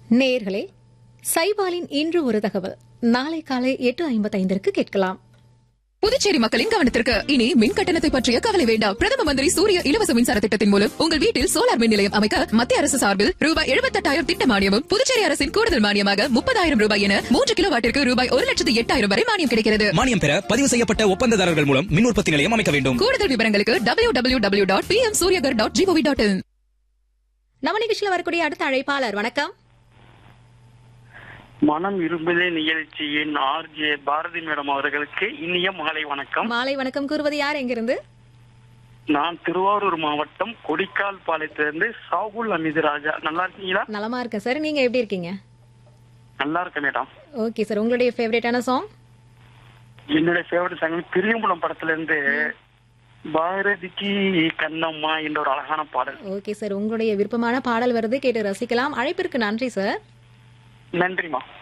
நேயர்களே சைபாலின் இன்று ஒரு தகவல் நாளை காலை எட்டு ஐம்பத்தைந்திற்கு கேட்கலாம் புதுச்சேரி மக்களின் கவனத்திற்கு இனி மின் கட்டணத்தை பற்றிய கவலை வேண்டாம் பிரதம மந்திரி சூரிய இலவச மின்சார திட்டத்தின் மூலம் உங்கள் வீட்டில் சோலார் மின் நிலையம் அமைக்க மத்திய அரசு சார்பில் ரூபாய் எழுபத்தெட்டாயிரம் திட்ட மானியமும் புதுச்சேரி அரசின் கூடுதல் மானியமாக முப்பதாயிரம் ரூபாய் என மூன்று கிலோ வாட்டிற்கு ரூபாய் ஒரு லட்சத்து எட்டாயிரம் வரை மானியம் கிடைக்கிறது மானியம் பெற பதிவு செய்யப்பட்ட ஒப்பந்ததாரர்கள் மூலம் மின் உற்பத்தி நிலையம் அமைக்க வேண்டும் கூடுதல் விவரங்களுக்கு W W W dot P M Suryaghar dot G O V dot in நம்ம நிகழ்ச்சியில் வரக்கூடிய அடுத்த அழைப்பாளர் வணக்கம் மனம் விரும்புதே நிகழ்ச்சியின் ஆர்ஜே பாரதி மேடம் அவர்களுக்கு இனிய மாலை வணக்கம் மாலை வணக்கம் கூறுவது யார் எங்கிருந்து நான் திருவாரூர் மாவட்டம் கொடிக்கால் பாளையத்திலிருந்து சாகுல் அமிது ராஜா நல்லா இருக்கீங்களா நலமா இருக்கேன் சார் நீங்க எப்படி இருக்கீங்க நல்லா இருக்கேன் மேடம் ஓகே சார் உங்களுடைய ஃபேவரட்டான சாங் என்னுடைய ஃபேவரட் சாங் பிரியம்பலம் படத்துல இருந்து பாரதிக்கு கண்ணம்மா என்ற ஒரு அழகான பாடல் ஓகே சார் உங்களுடைய விருப்பமான பாடல் வருது கேட்டு ரசிக்கலாம் அழைப்பிற்கு நன்றி சார் நன்றிமா